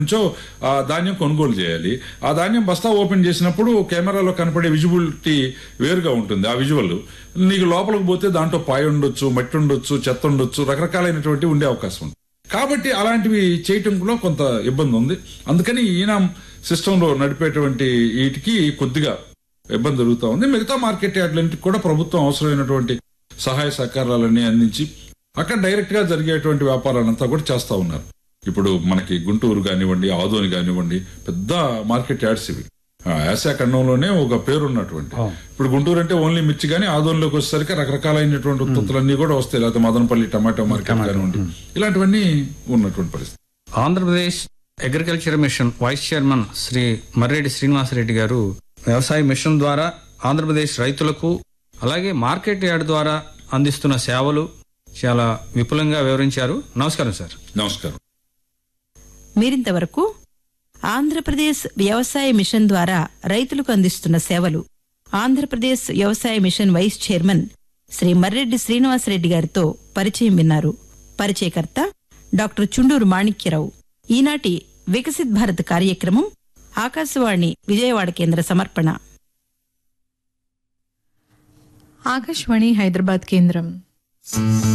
నుంచో ఆ ధాన్యం కొనుగోలు చేయాలి ఆ ధాన్యం బస్తా ఓపెన్ చేసినప్పుడు కెమెరాలో కనపడే విజిబిలిటీ వేరుగా ఉంటుంది ఆ విజువల్ నీకు లోపలికి పోతే దాంట్లో పాయ ఉండొచ్చు మట్టి ఉండొచ్చు చెత్త ఉండొచ్చు రకరకాలైనటువంటి ఉండే అవకాశం ఉంది కాబట్టి అలాంటివి చేయటంలో కొంత ఇబ్బంది ఉంది అందుకని ఈనాం సిస్టంలో నడిపేటువంటి వీటికి కొద్దిగా ఇబ్బంది జరుగుతూ ఉంది మిగతా మార్కెట్ యార్డ్లన్నిటికి కూడా ప్రభుత్వం అవసరమైనటువంటి సహాయ సహకారాలన్నీ అందించి అక్కడ డైరెక్ట్ గా జరిగేటువంటి వ్యాపారాలంతా కూడా చేస్తా ఉన్నారు ఇప్పుడు మనకి గుంటూరు కానివ్వండి ఆదోని కానివ్వండి పెద్ద మార్కెట్ యార్డ్స్ ఇవి ఆ, ఆసియా ఖండంలోనే ఒక పేరు ఉన్నటువంటి ఇప్పుడు గుంటూరు అంటే ఓన్లీ మిర్చి కానీ ఆదోనిలోకి వచ్చేసరికి రకరకాలైనటువంటి ఉత్పత్తులన్నీ కూడా వస్తాయి లేకపోతే మదనపల్లి టమాటో మార్కెట్ కానివ్వండి ఇలాంటివన్నీ ఉన్నటువంటి పరిస్థితి Andhra Pradesh agriculture mission vice chairman Shri Marreddy Srinivasa Reddy గారు వ్యవసాయ మిషన్ ద్వారా ఆంధ్రప్రదేశ్ రైతులకు అలాగే మార్కెట్ యార్డ్ ద్వారా అందిస్తున్న సేవలు చాలా విపులంగా వివరించారు నమస్కారం సార్ నమస్కారం మీరింతవరకు ఆంధ్రప్రదేశ్ వ్యవసాయ మిషన్ ద్వారా రైతులకు అందిస్తున్న సేవలు ఆంధ్రప్రదేశ్ వ్యవసాయ mission vice chairman Shri Marreddy Srinivasa Reddy గారితో పరిచయం విన్నారు పరిచయకర్త డాక్టర్ చుండూరు మాణిక్యరావు ఈనాటి వికసిత్ భారత్ కార్యక్రమం ఆకాశవాణి విజయవాడ కేంద్ర సమర్పణ ఆకాశవాణి హైదరాబాద్ కేంద్రం